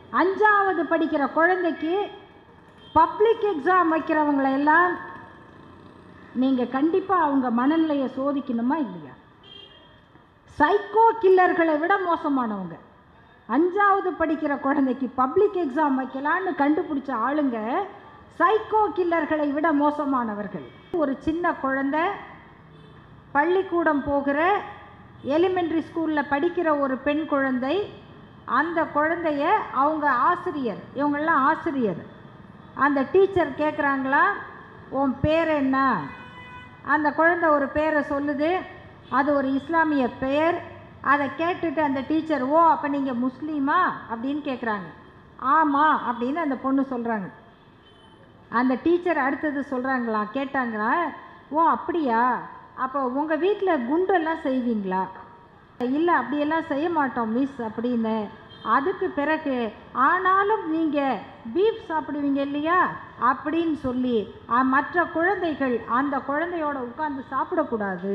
அஞ்சாவது படிக்கிற குழந்தைக்கு பப்ளிக் எக்ஸாம் வைக்கிறவங்களை எல்லாம் நீங்கள் கண்டிப்பாக அவங்க மனநிலையை சோதிக்கணுமா இல்லையா சைக்கோ கில்லர்களை விட மோசமானவங்க அஞ்சாவது படிக்கிற குழந்தைக்கு பப்ளிக் எக்ஸாம் வைக்கலான்னு கண்டுபிடிச்ச ஆளுங்க சைக்கோ கில்லர்களை விட மோசமானவர்கள் ஒரு சின்ன குழந்தை பள்ளிக்கூடம் போகிற எலிமெண்ட்ரி ஸ்கூலில் படிக்கிற ஒரு பெண் குழந்தை அந்த குழந்தைய அவங்க ஆசிரியர் இவங்கெல்லாம் ஆசிரியர் அந்த டீச்சர் கேட்குறாங்களா உன் பேர் என்ன அந்த குழந்தை ஒரு பேரை சொல்லுது அது ஒரு இஸ்லாமிய பெயர் அதை கேட்டுட்டு அந்த டீச்சர் ஓ அப்போ நீங்கள் முஸ்லீமா அப்படின்னு கேட்குறாங்க ஆமாம் அப்படின்னு அந்த பொண்ணு சொல்கிறாங்க அந்த டீச்சர் அடுத்தது சொல்கிறாங்களா கேட்டாங்களா ஓ அப்படியா அப்போ உங்கள் வீட்டில் குண்டெல்லாம் செய்வீங்களா இல்லை அப்படியெல்லாம் செய்ய மாட்டோம் மிஸ் அப்படின்னு அதுக்கு பிறகு ஆனாலும் நீங்கள் பீஃப் சாப்பிடுவீங்க இல்லையா அப்படின்னு சொல்லி அ, மற்ற குழந்தைகள் அந்த குழந்தையோட உட்கார்ந்து சாப்பிடக்கூடாது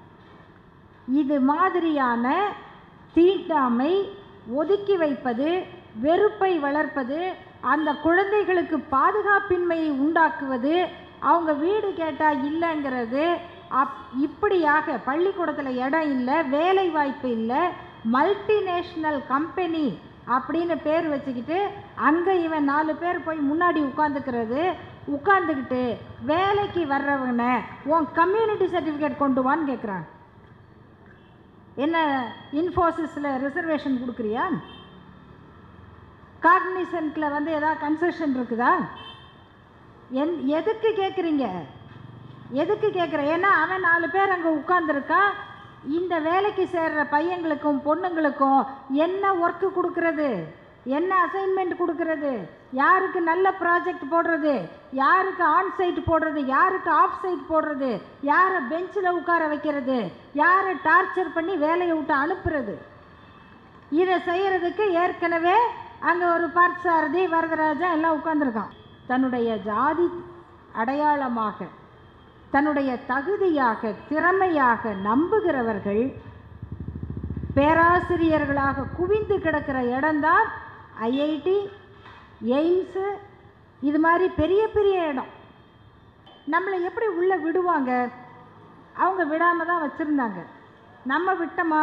இது மாதிரியான தீண்டாமை ஒதுக்கி வைப்பது வெறுப்பை வளர்ப்பது அந்த குழந்தைகளுக்கு பாதுகாப்பின்மையை உண்டாக்குவது அவங்க வீடு கேட்டால் இல்லைங்கிறது அப் இப்படியாக பள்ளிக்கூடத்தில் இடம் இல்லை வேலை வாய்ப்பு இல்லை மல்டிநேஷ்னல் கம்பெனி அப்படின்னு பேர் வச்சுக்கிட்டு அங்கே இவன் நாலு பேர் போய் முன்னாடி உட்காந்துக்கிறது உட்காந்துக்கிட்டு வேலைக்கு வர்றவனை உன் கம்யூனிட்டி சர்டிஃபிகேட் கொண்டு வான்னு கேட்குறான் என்ன இன்ஃபோசிஸில் ரிசர்வேஷன் கொடுக்குறியா காக்னிசன்ட்டில் வந்து ஏதாவது கன்செஷன் இருக்குதா என் எதுக்கு கேட்குறீங்க எதுக்கு கேட்குற ஏன்னா அவன் நாலு பேர் அங்கே உட்காந்துருக்கான் இந்த வேலைக்கு சேர்ற பையங்களுக்கும் பொண்ணுங்களுக்கும் என்ன ஒர்க்கு கொடுக்கறது என்ன அசைன்மெண்ட் கொடுக்கறது யாருக்கு நல்ல ப்ராஜெக்ட் போடுறது யாருக்கு ஆன் சைட் போடுறது யாருக்கு ஆஃப் சைட் போடுறது யாரை பெஞ்சில் உட்கார வைக்கிறது யாரை டார்ச்சர் பண்ணி வேலையை விட்டு அனுப்புறது இதை செய்யறதுக்கு ஏற்கனவே அங்கே ஒரு பார்த்தசாரதி வரதராஜா எல்லாம் உட்காந்துருக்கான் தன்னுடைய ஜாதி அடையாளமாக தன்னுடைய தகுதியாக திறமையாக நம்புகிறவர்கள் பேராசிரியர்களாக குவிந்து கிடக்கிற இடம்தான் ஐஐடி எய்ம்ஸு இது மாதிரி பெரிய பெரிய இடம் நம்மளை எப்படி உள்ளே விடுவாங்க அவங்க விடாமல் தான் வச்சுருந்தாங்க நம்ம விட்டோமா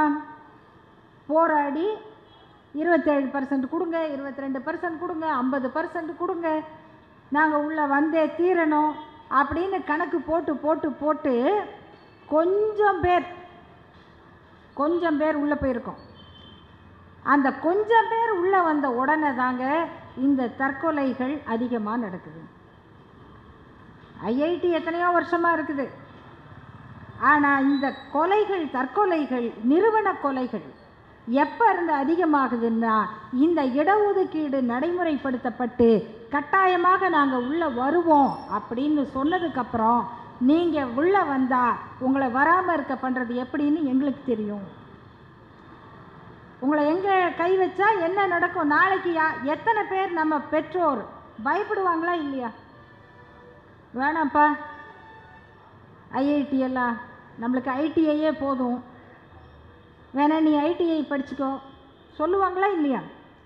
போராடி இருபத்தேழு பர்சன்ட் கொடுங்க இருபத்தி ரெண்டு பர்சன்ட் கொடுங்க ஐம்பது பர்சன்ட் கொடுங்க நாங்கள் உள்ளே வந்தே தீரணும் அப்படின்னு கணக்கு போட்டு போட்டு போட்டு கொஞ்சம் பேர் கொஞ்சம் பேர் உள்ளே போயிருக்கோம் அந்த கொஞ்சம் பேர் உள்ளே வந்த உடனே தாங்க இந்த தற்கொலைகள் அதிகமாக நடக்குது ஐஐடி எத்தனையோ வருஷமாக இருக்குது ஆனால் இந்த கொலைகள் தற்கொலைகள் நிறுவன கொலைகள் எப்போ இருந்து அதிகமாகுதுன்னா இந்த இடஒதுக்கீடு நடைமுறைப்படுத்தப்பட்டு கட்டாயமாக நாங்கள் உள்ளே வருவோம் அப்படின்னு சொன்னதுக்கப்புறம் நீங்கள் உள்ளே வந்தால் உங்களை வராமல் இருக்க பண்ணுறது எப்படின்னு எங்களுக்கு தெரியும் உங்களை எங்கே கை வச்சா என்ன நடக்கும் நாளைக்கு யா எத்தனை பேர் நம்ம பெற்றோர் பயப்படுவாங்களா இல்லையா வேணாம்ப்பா ஐஐடி எல்லாம் நம்மளுக்கு ஐடிஐயே போதும் வேணா நீ ஐடிஐ படிச்சுக்கோ சொல்லுவாங்களா இல்லையா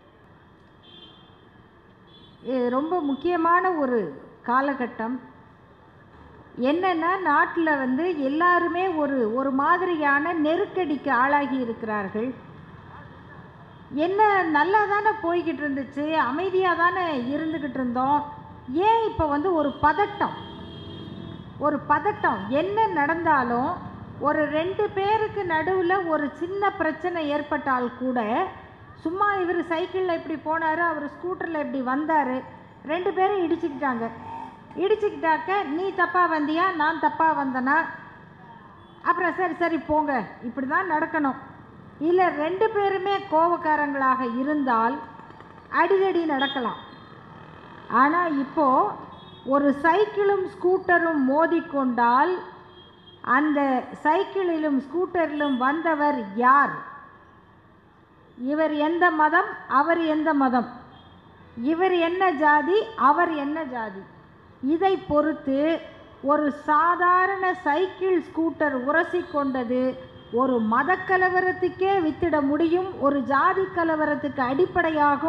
இது ரொம்ப முக்கியமான ஒரு காலகட்டம் என்னென்னா நாட்டில் வந்து எல்லாருமே ஒரு ஒரு மாதிரியான நெருக்கடிக்கு ஆளாகி இருக்கிறார்கள் என்ன நல்லா தானே போய்கிட்டு இருந்துச்சு அமைதியாக தானே இருந்துக்கிட்டு இருந்தோம் ஏன் இப்போ வந்து ஒரு பதட்டம் ஒரு பதட்டம் என்ன நடந்தாலும் ஒரு ரெண்டு பேருக்கு நடுவில் ஒரு சின்ன பிரச்சனை ஏற்பட்டால் கூட சும்மா இவர் சைக்கிளில் இப்படி போனார் அவர் ஸ்கூட்டரில் இப்படி வந்தார் ரெண்டு பேரும் இடிச்சுக்கிட்டாங்க இடிச்சுக்கிட்டாக்க நீ தப்பாக வந்தியா நான் தப்பாக வந்தனா அப்புறம் சரி சரி போங்க இப்படி தான் நடக்கணும் இல்லை ரெண்டு பேருமே கோபக்காரங்களாக இருந்தால் அடிதடி நடக்கலாம் ஆனால் இப்போ ஒரு சைக்கிளும் ஸ்கூட்டரும் மோதிக்கொண்டால் அந்த சைக்கிளிலும் ஸ்கூட்டரிலும் வந்தவர் யார் இவர் எந்த மதம் அவர் எந்த மதம் இவர் என்ன ஜாதி அவர் என்ன ஜாதி இதை பொறுத்து ஒரு சாதாரண சைக்கிள் ஸ்கூட்டர் உரசி கொண்டது ஒரு மத கலவரத்துக்கே வித்திட முடியும் ஒரு ஜாதி கலவரத்துக்கு அடிப்படையாகும்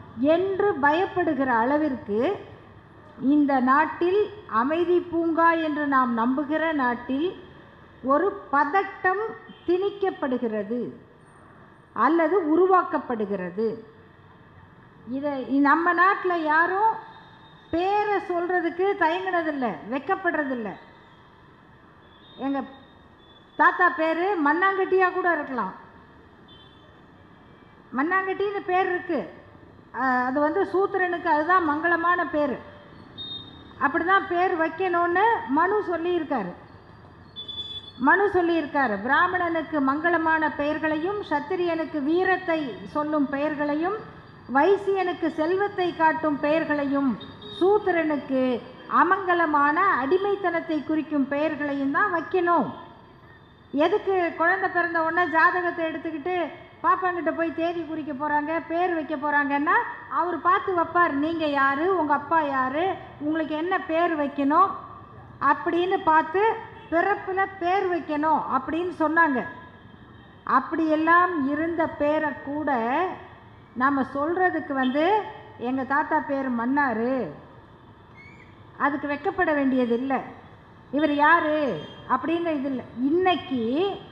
என்று பயப்படுகிற அளவிற்கு இந்த நாட்டில் அமைதி பூங்கா என்று நாம் நம்புகிற நாட்டில் ஒரு பதட்டம் திணிக்கப்படுகிறது அல்லது உருவாக்கப்படுகிறது இதை நம்ம நாட்டில் யாரும் பேரை சொல்கிறதுக்கு தயங்கினதில்லை வெக்கப்படுறதில்ல எங்கள் தாத்தா பேர் மண்ணாங்கட்டியாக கூட இருக்கலாம் மண்ணாங்கட்டின்னு பேர் இருக்குது அது வந்து சூத்திரனுக்கு அதுதான் மங்களமான பேர் அப்படி தான் பேர் வைக்கணும்னு மனு சொல்லியிருக்காரு மனு சொல்லியிருக்காரு பிராமணனுக்கு மங்களமான பெயர்களையும் சத்திரியனுக்கு வீரத்தை சொல்லும் பெயர்களையும் வைசியனுக்கு செல்வத்தை காட்டும் பெயர்களையும் சூத்திரனுக்கு அமங்கலமான அடிமைத்தனத்தை குறிக்கும் பெயர்களையும் தான் வைக்கணும் எதுக்கு குழந்தை பிறந்த உடனே ஜாதகத்தை எடுத்துக்கிட்டு பாப்பாங்கிட்ட போய் தேதி குறிக்க போகிறாங்க பேர் வைக்க போகிறாங்கன்னா அவர் பார்த்து வைப்பார் நீங்கள் யார் உங்கள் அப்பா யார் உங்களுக்கு என்ன பேர் வைக்கணும் அப்படின்னு பார்த்து பிறப்பில் பேர் வைக்கணும் அப்படின்னு சொன்னாங்க அப்படியெல்லாம் இருந்த பேரை கூட நம்ம சொல்கிறதுக்கு வந்து எங்கள் தாத்தா பேர் மன்னார் அதுக்கு வெக்கப்பட வேண்டியது இல்லை இவர் யார் அப்படின்னு இது இல்லை இன்னைக்கு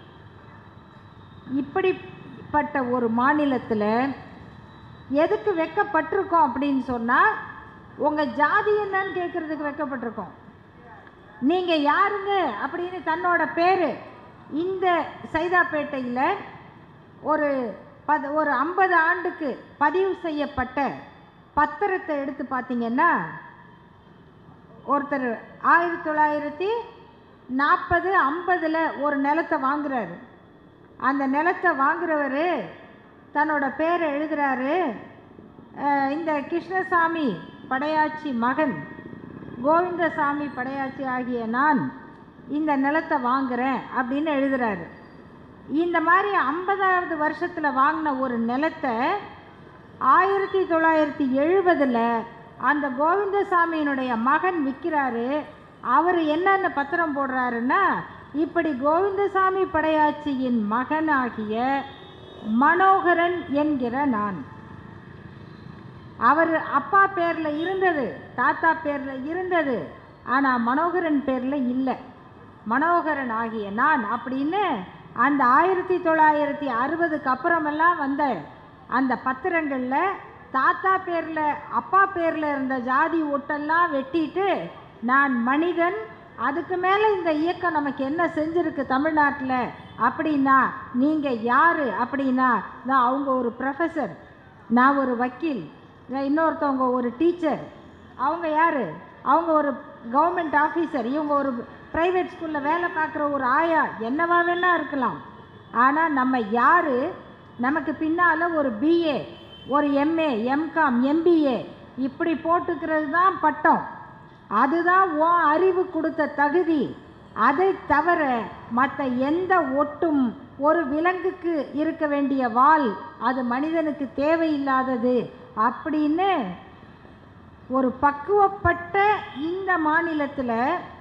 இப்படிப்பட்ட ஒரு மாநிலத்தில் எதுக்கு வெக்கப்பட்டிருக்கோம் அப்படின்னு சொன்னால் உங்கள் ஜாதி என்னன்னு கேட்குறதுக்கு வெக்கப்பட்டிருக்கோம் நீங்கள் யாருங்க அப்படின்னு தன்னோட பேர் இந்த சைதாப்பேட்டையில் ஒரு பத ஒரு ஐம்பது ஆண்டுக்கு பதிவு செய்யப்பட்ட பத்திரத்தை எடுத்து பார்த்தீங்கன்னா ஒருத்தர் ஆயிரத்தி தொள்ளாயிரத்தி நாற்பது ஐம்பதில் ஒரு நிலத்தை வாங்குறாரு அந்த நிலத்தை வாங்குறவர் தன்னோட பேரை எழுதுகிறாரு இந்த கிருஷ்ணசாமி படையாச்சி மகன் கோவிந்தசாமி படையாச்சி ஆகிய நான் இந்த நிலத்தை வாங்குகிறேன் அப்படின்னு எழுதுகிறாரு இந்த மாதிரி ஐம்பதாவது வருஷத்தில் வாங்கின ஒரு நிலத்தை ஆயிரத்தி தொள்ளாயிரத்தி எழுபதில் அந்த கோவிந்தசாமியினுடைய மகன் விற்கிறாரு அவர் என்னென்ன பத்திரம் போடுறாருன்னா இப்படி கோவிந்தசாமி படையாச்சியின் மகனாகிய மனோகரன் என்கிற நான் அவர் அப்பா பேரில் இருந்தது தாத்தா பேரில் இருந்தது ஆனால் மனோகரன் பேரில் இல்லை மனோகரன் ஆகிய நான் அப்படின்னு அந்த ஆயிரத்தி தொள்ளாயிரத்தி அறுபதுக்கு அப்புறமெல்லாம் வந்த அந்த பத்திரங்களில் தாத்தா பேரில் அப்பா பேரில் இருந்த ஜாதி ஒட்டெல்லாம் வெட்டிட்டு நான் மனிதன் அதுக்கு மேலே இந்த இயக்கம் நமக்கு என்ன செஞ்சுருக்கு தமிழ்நாட்டில் அப்படின்னா நீங்கள் யார் அப்படின்னா நான் அவங்க ஒரு ப்ரொஃபஸர் நான் ஒரு வக்கீல் இன்னொருத்தவங்க ஒரு டீச்சர் அவங்க யார் அவங்க ஒரு கவர்மெண்ட் ஆஃபீஸர் இவங்க ஒரு ப்ரைவேட் ஸ்கூலில் வேலை பார்க்குற ஒரு ஆயா என்னவா வேணா இருக்கலாம் ஆனால் நம்ம யார் நமக்கு பின்னால் ஒரு பிஏ ஒரு எம்ஏ எம்காம் எம்பிஏ இப்படி போட்டுக்கிறது தான் பட்டம் அதுதான் ஓ அறிவு கொடுத்த தகுதி அதை தவிர மற்ற எந்த ஒட்டும் ஒரு விலங்குக்கு இருக்க வேண்டிய வால் அது மனிதனுக்கு தேவையில்லாதது அப்படின்னு ஒரு பக்குவப்பட்ட இந்த மாநிலத்தில்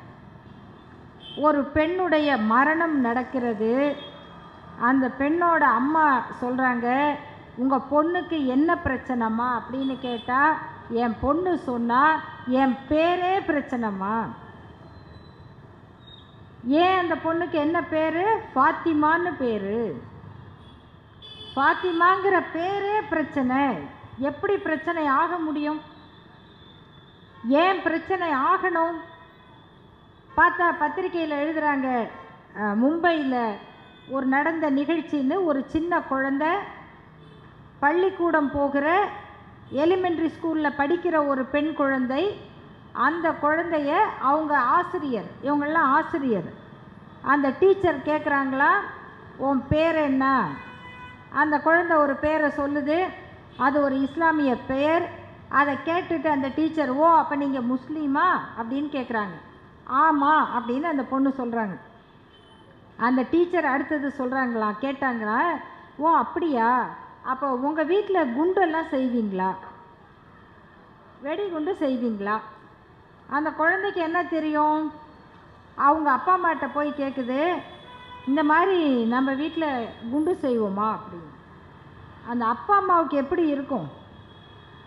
ஒரு பெண்ணுடைய மரணம் நடக்கிறது அந்த பெண்ணோட அம்மா சொல்கிறாங்க உங்கள் பொண்ணுக்கு என்ன பிரச்சனைம்மா அப்படின்னு கேட்டால் என் பொண்ணு சொன்னால் என் பேரே பிரச்சனைம்மா ஏன் அந்த பொண்ணுக்கு என்ன பேர் ஃபாத்திமான்னு பேர் ஃபாத்திமாங்கிற பேரே பிரச்சனை எப்படி பிரச்சனை ஆக முடியும் ஏன் பிரச்சனை ஆகணும் பார்த்தா பத்திரிக்கையில் எழுதுகிறாங்க மும்பையில் ஒரு நடந்த நிகழ்ச்சின்னு ஒரு சின்ன குழந்தை பள்ளிக்கூடம் போகிற எலிமெண்ட்ரி ஸ்கூலில் படிக்கிற ஒரு பெண் குழந்தை அந்த குழந்தைய அவங்க ஆசிரியர் இவங்கெல்லாம் ஆசிரியர் அந்த டீச்சர் கேட்குறாங்களா உன் பேர் என்ன அந்த குழந்தை ஒரு பேரை சொல்லுது அது ஒரு இஸ்லாமிய பெயர் அதை கேட்டுட்டு அந்த டீச்சர் ஓ அப்போ நீங்கள் முஸ்லீமா அப்படின்னு கேட்குறாங்க ஆமாம் அப்படின்னு அந்த பொண்ணு சொல்கிறாங்க அந்த டீச்சர் அடுத்தது சொல்கிறாங்களா கேட்டாங்களா ஓ அப்படியா அப்போ உங்கள் வீட்டில் குண்டெல்லாம் செய்வீங்களா வெடிகுண்டு செய்வீங்களா அந்த குழந்தைக்கு என்ன தெரியும் அவங்க அப்பா அம்மாட்ட போய் கேட்குது இந்த மாதிரி நம்ம வீட்டில் குண்டு செய்வோமா அப்படின்னு அந்த அப்பா அம்மாவுக்கு எப்படி இருக்கும்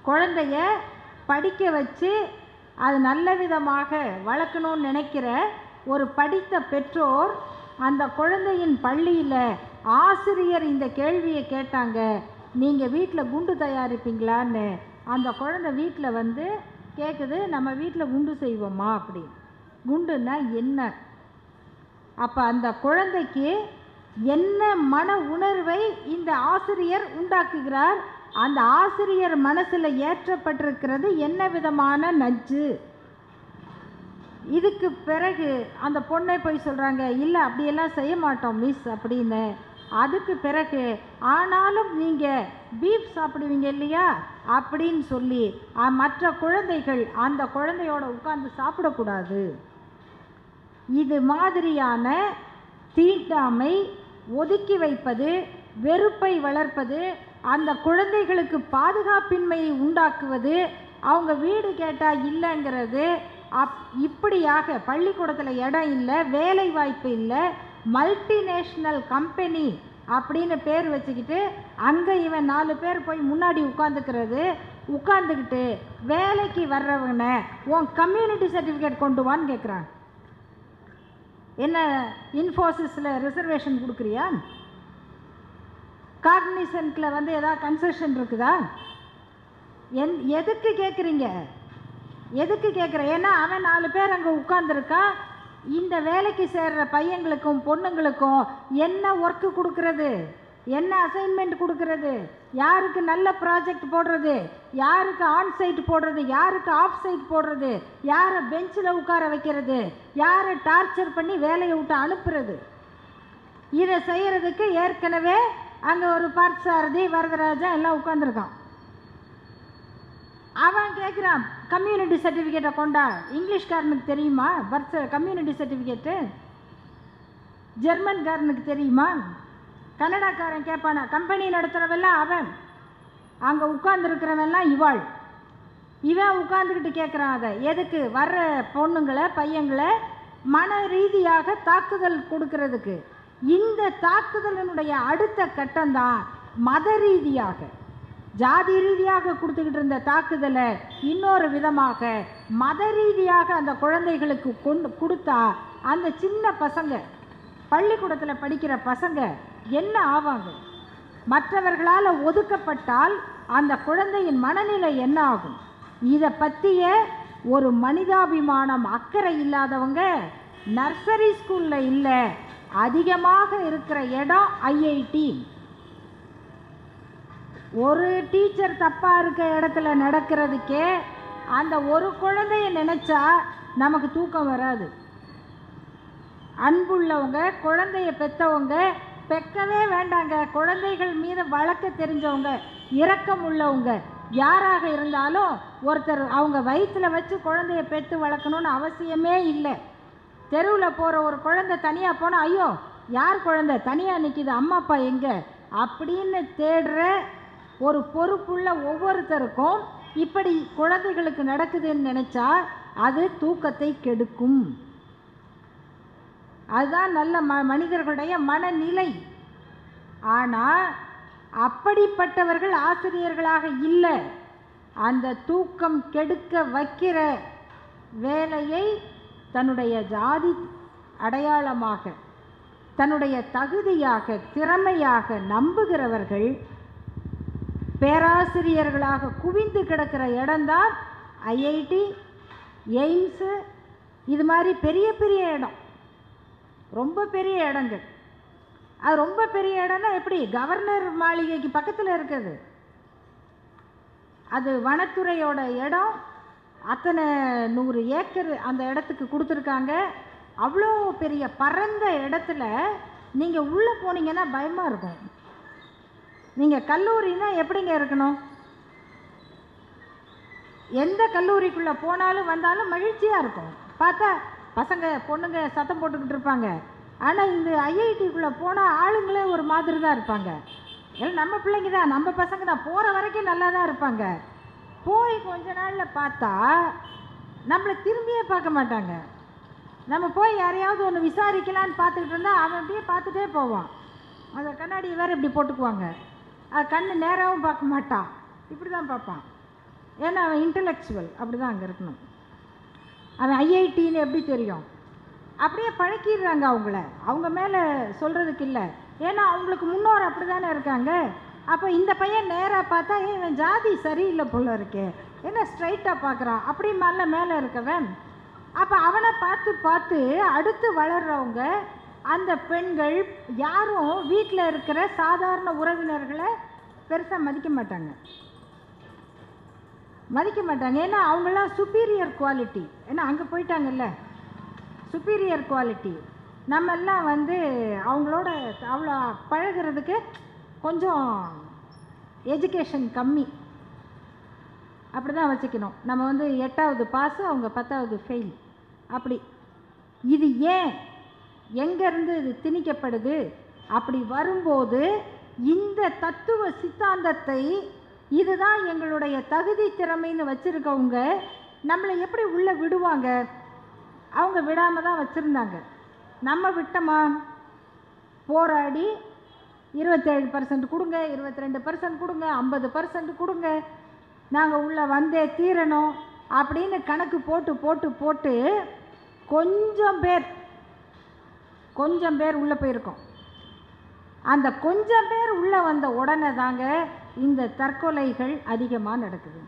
குழந்தைய படிக்க வச்சு அது நல்ல விதமாக வளர்க்கணும்னு நினைக்கிற ஒரு படித்த பெற்றோர் அந்த குழந்தையின் பள்ளியில் ஆசிரியர் இந்த கேள்வியை கேட்டாங்க நீங்கள் வீட்டில் குண்டு தயாரிப்பீங்களான்னு அந்த குழந்தை வீட்டில் வந்து கேட்குது நம்ம வீட்டில் குண்டு செய்வோமா அப்படின்னு குண்டுன்னா என்ன அப்போ அந்த குழந்தைக்கு என்ன மன உணர்வை இந்த ஆசிரியர் உண்டாக்குகிறார் அந்த ஆசிரியர் மனசில் ஏற்றப்பட்டிருக்கிறது என்ன விதமான நஞ்சு இதுக்கு பிறகு அந்த பொண்ணை போய் சொல்கிறாங்க இல்லை அப்படியெல்லாம் செய்ய மாட்டோம் மிஸ் அப்படின்னு அதுக்கு பிறகு ஆனாலும் நீங்கள் பீஃப் சாப்பிடுவீங்க இல்லையா அப்படின்னு சொல்லி அ- மற்ற குழந்தைகள் அந்த குழந்தையோட உட்கார்ந்து சாப்பிடக்கூடாது இது மாதிரியான தீண்டாமை ஒதுக்கி வைப்பது வெறுப்பை வளர்ப்பது அந்த குழந்தைகளுக்கு பாதுகாப்பின்மையை உண்டாக்குவது அவங்க வீடு கேட்டால் இல்லைங்கிறது அப் இப்படியாக பள்ளிக்கூடத்தில் இடம் இல்லை வேலை வாய்ப்பு இல்லை மல்டிநேஷ்னல் கம்பெனி அப்படின்னு பேர் வச்சுக்கிட்டு அங்கே இவன் நாலு பேர் போய் முன்னாடி உட்காந்துக்கிறது உட்காந்துக்கிட்டு வேலைக்கு வர்றவனை உன் கம்யூனிட்டி சர்டிஃபிகேட் கொண்டு வான்னு கேட்குறான் என்ன இன்ஃபோசிஸில் ரிசர்வேஷன் கொடுக்குறியா காக்னிசன்ட்டில் வந்து ஏதாவது கன்செஷன் இருக்குதா என் எதுக்கு கேட்குறீங்க எதுக்கு கேட்குற ஏன்னா அவன் நாலு பேர் அங்கே உட்காந்துருக்கா இந்த வேலைக்கு சேர்ற பையங்களுக்கும் பொண்ணுங்களுக்கும் என்ன ஒர்க்கு கொடுக்கறது என்ன அசைன்மெண்ட் கொடுக்கறது யாருக்கு நல்ல ப்ராஜெக்ட் போடுறது யாருக்கு ஆன் சைட் போடுறது யாருக்கு ஆஃப் சைட் போடுறது யாரை பெஞ்சில் உட்கார வைக்கிறது யாரை டார்ச்சர் பண்ணி வேலையை விட்டு அனுப்புறது இதை செய்யறதுக்கு ஏற்கனவே அங்கே ஒரு பார்த்தசாரதி வரதராஜா எல்லாம் உட்காந்துருக்கான் அவன் கேட்குறான் கம்யூனிட்டி சர்டிஃபிகேட்டை கொண்டா இங்கிலீஷ்காரனுக்கு தெரியுமா பர்த் கம்யூனிட்டி சர்டிஃபிகேட்டு ஜெர்மன்காரனுக்கு தெரியுமா கன்னடாக்காரன் கேட்பானா கம்பெனி நடத்துகிறவெல்லாம் அவன் அங்கே உட்கார்ந்துருக்கிறவெல்லாம் இவாள் இவன் உட்காந்துக்கிட்டு கேட்குறான் அதை எதுக்கு வர்ற பொண்ணுங்களை பையங்களை மன ரீதியாக தாக்குதல் கொடுக்கறதுக்கு இந்த தாக்குதலினுடைய அடுத்த கட்டம்தான் மத ரீதியாக ஜாதி ரீதியாக கொடுத்துக்கிட்டு இருந்த தாக்குதலை இன்னொரு விதமாக மத ரீதியாக அந்த குழந்தைகளுக்கு கொண்டு கொடுத்தா அந்த சின்ன பசங்க பள்ளிக்கூடத்தில் படிக்கிற பசங்க என்ன ஆவாங்க மற்றவர்களால் ஒதுக்கப்பட்டால் அந்த குழந்தையின் மனநிலை என்ன ஆகும் இதை பற்றிய ஒரு மனிதாபிமானம் அக்கறை இல்லாதவங்க நர்சரி ஸ்கூலில் இல்லை அதிகமாக இருக்கிற இடம் ஐஐடி ஒரு டீச்சர் தப்பாக இருக்க இடத்துல நடக்கிறதுக்கே அந்த ஒரு குழந்தைய நினச்சா நமக்கு தூக்கம் வராது அன்புள்ளவங்க குழந்தைய பெற்றவங்க பெக்கவே வேண்டாங்க குழந்தைகள் மீது வளர்க்க தெரிஞ்சவங்க இரக்கம் உள்ளவங்க யாராக இருந்தாலும் ஒருத்தர் அவங்க வயிற்றில் வச்சு குழந்தைய பெற்று வளர்க்கணும்னு அவசியமே இல்லை தெருவில் போகிற ஒரு குழந்தை தனியாக போனால் ஐயோ யார் குழந்தை தனியாக நிற்கிது அம்மா அப்பா எங்கே அப்படின்னு தேடுற ஒரு பொறுப்புள்ள ஒவ்வொருத்தருக்கும் இப்படி குழந்தைகளுக்கு நடக்குதுன்னு நினச்சா அது தூக்கத்தை கெடுக்கும் அதுதான் நல்ல ம மனிதர்களுடைய மனநிலை ஆனால் அப்படிப்பட்டவர்கள் ஆசிரியர்களாக இல்லை அந்த தூக்கம் கெடுக்க வைக்கிற வேலையை தன்னுடைய ஜாதி அடையாளமாக தன்னுடைய தகுதியாக திறமையாக நம்புகிறவர்கள் பேராசிரியர்களாக குவிந்து கிடக்கிற இடம்தான் ஐஐடி எய்ம்ஸு இது மாதிரி பெரிய பெரிய இடம் ரொம்ப பெரிய இடங்கள் அது ரொம்ப பெரிய இடம்னா எப்படி கவர்னர் மாளிகைக்கு பக்கத்தில் இருக்குது அது வனத்துறையோட இடம் அத்தனை நூறு ஏக்கர் அந்த இடத்துக்கு கொடுத்துருக்காங்க அவ்வளோ பெரிய பரந்த இடத்துல நீங்கள் உள்ளே போனீங்கன்னா பயமாக இருக்கும் நீங்கள் கல்லூரினா எப்படிங்க இருக்கணும் எந்த கல்லூரிக்குள்ளே போனாலும் வந்தாலும் மகிழ்ச்சியாக இருக்கும் பார்த்தா பசங்க பொண்ணுங்க சத்தம் போட்டுக்கிட்டு இருப்பாங்க ஆனால் இந்த ஐஐடிக்குள்ளே போனால் ஆளுங்களே ஒரு மாதிரி தான் இருப்பாங்க எல்லாம் நம்ம பிள்ளைங்க தான் நம்ம பசங்க தான் போகிற வரைக்கும் நல்லா தான் இருப்பாங்க போய் கொஞ்ச நாளில் பார்த்தா நம்மளை திரும்பியே பார்க்க மாட்டாங்க நம்ம போய் யாரையாவது ஒன்று விசாரிக்கலான்னு பார்த்துக்கிட்டு இருந்தால் அவன் அப்படியே பார்த்துட்டே போவான் அந்த கண்ணாடி வேறு இப்படி போட்டுக்குவாங்க அது கண்ணு நேராகவும் பார்க்க மாட்டான் இப்படி தான் பார்ப்பான் ஏன்னா அவன் இன்டலெக்சுவல் அப்படி தான் அங்கே இருக்கணும் அவன் ஐஐடின்னு எப்படி தெரியும் அப்படியே பழக்கிடுறாங்க அவங்கள அவங்க மேலே சொல்கிறதுக்கு இல்லை ஏன்னா அவங்களுக்கு முன்னோர் அப்படி தானே இருக்காங்க அப்போ இந்த பையன் நேராக பார்த்தா ஏன் இவன் ஜாதி சரியில்லை போல இருக்கே என்ன ஸ்ட்ரைட்டாக பார்க்குறான் அப்படி மேலே மேலே இருக்கவன் அப்போ அவனை பார்த்து பார்த்து அடுத்து வளர்கிறவங்க அந்த பெண்கள் யாரும் வீட்டில் இருக்கிற சாதாரண உறவினர்களை பெருசாக மதிக்க மாட்டாங்க மதிக்க மாட்டாங்க ஏன்னா அவங்களாம் சுப்பீரியர் குவாலிட்டி ஏன்னா அங்கே போயிட்டாங்கல்ல சுப்பீரியர் குவாலிட்டி நம்ம எல்லாம் வந்து அவங்களோட அவ்வளோ பழகுறதுக்கு கொஞ்சம் எஜுகேஷன் கம்மி அப்படி தான் வச்சுக்கணும் நம்ம வந்து எட்டாவது பாஸ் அவங்க பத்தாவது ஃபெயில் அப்படி இது ஏன் எங்கேருந்து இது திணிக்கப்படுது அப்படி வரும்போது இந்த தத்துவ சித்தாந்தத்தை இதுதான் எங்களுடைய தகுதி திறமைன்னு வச்சுருக்கவங்க நம்மளை எப்படி உள்ளே விடுவாங்க அவங்க விடாமல் தான் வச்சுருந்தாங்க நம்ம விட்டோமா போராடி இருபத்தேழு பர்சன்ட் கொடுங்க இருபத்தி ரெண்டு பர்சன்ட் கொடுங்க ஐம்பது பர்சன்ட் கொடுங்க நாங்கள் உள்ளே வந்தே தீரணும் அப்படின்னு கணக்கு போட்டு போட்டு போட்டு கொஞ்சம் பேர் கொஞ்சம் பேர் உள்ளே போயிருக்கோம் அந்த கொஞ்சம் பேர் உள்ளே வந்த உடனே தாங்க இந்த தற்கொலைகள் அதிகமாக நடக்குது